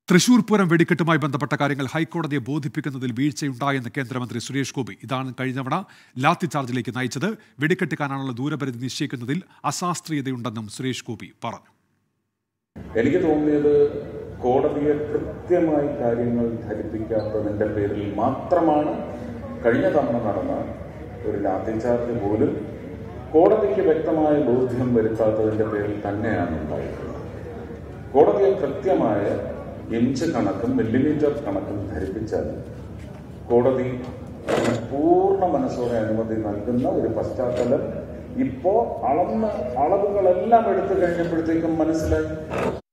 തൃശൂർ പൂരം വെടിക്കെട്ടുമായി ബന്ധപ്പെട്ട കാര്യങ്ങൾ ഹൈക്കോടതിയെ ബോധിപ്പിക്കുന്നതിൽ വീഴ്ചയുണ്ടായെന്ന് കേന്ദ്രമന്ത്രി സുരേഷ് ഗോപി ഇതാണ് കഴിഞ്ഞവണ ലാത്തി ചാർജിലേക്ക് നയിച്ചത് വെടിക്കെട്ടിക്കാനാണുള്ള ദൂരപരിധി നിശ്ചയിക്കുന്നതിൽ അശാസ്ത്രീയതയുണ്ടെന്നും സുരേഷ് ഗോപി പറഞ്ഞു എനിക്ക് തോന്നിയത് കോടതിയെ കൃത്യമായി കാര്യങ്ങൾ ധരിപ്പിക്കാത്തതിന്റെ പേരിൽ മാത്രമാണ് കഴിഞ്ഞ തവണ നടന്ന ഒരു ലാത്തിചാർജ് പോലും കോടതിക്ക് വ്യക്തമായ ബോധ്യം വരുത്താത്തതിന്റെ പേരിൽ തന്നെയാണ് ഉണ്ടായിട്ടുള്ളത് കോടതിയെ കൃത്യമായ ഇഞ്ച് കണക്കും മില്ലിമീറ്റർ കണക്കും ധരിപ്പിച്ചാൽ കോടതി അതിന് പൂർണ്ണ മനസ്സോടെ അനുമതി നൽകുന്ന ഒരു പശ്ചാത്തലം ഇപ്പോ അളന്ന് അളവുകളെല്ലാം എടുത്തു കഴിഞ്ഞപ്പോഴത്തേക്കും മനസ്സിലായി